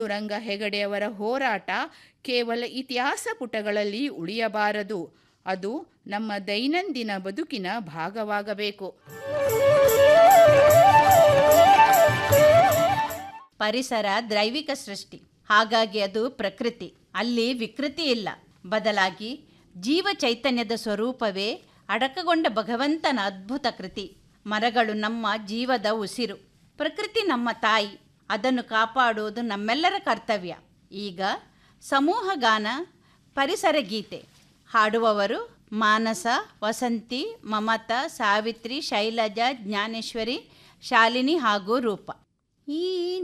ರಂಗ ಹೆಗಡೆಯವರ ಹೋರಾಟ ಕೇವಲ ಇತಿಹಾಸ ಪುಟಗಳಲ್ಲಿ ಉಳಿಯಬಾರದು ಅದು ನಮ್ಮ ದೈನಂದಿನ ಬದುಕಿನ ಭಾಗವಾಗಬೇಕು ಪರಿಸರ ದೈವಿಕ ಸೃಷ್ಟಿ ಹಾಗಾಗಿ ಅದು ಪ್ರಕೃತಿ ಅಲ್ಲಿ ವಿಕೃತಿ ಇಲ್ಲ ಬದಲಾಗಿ ಜೀವ ಚೈತನ್ಯದ ಸ್ವರೂಪವೇ ಅಡಕಗೊಂಡ ಭಗವಂತನ ಅದ್ಭುತ ಕೃತಿ ಮರಗಳು ನಮ್ಮ ಜೀವದ ಉಸಿರು ಪ್ರಕೃತಿ ನಮ್ಮ ತಾಯಿ ಅದನ್ನು ಕಾಪಾಡುವುದು ನಮ್ಮೆಲ್ಲರ ಕರ್ತವ್ಯ ಈಗ ಸಮೂಹ ಗಾನ ಪರಿಸರ ಗೀತೆ ಹಾಡುವವರು ಮಾನಸ ವಸಂತಿ ಮಮತಾ ಸಾವಿತ್ರಿ ಶೈಲಜಾ ಜ್ಞಾನೇಶ್ವರಿ ಶಾಲಿನಿ ಹಾಗೂ ರೂಪ ಈ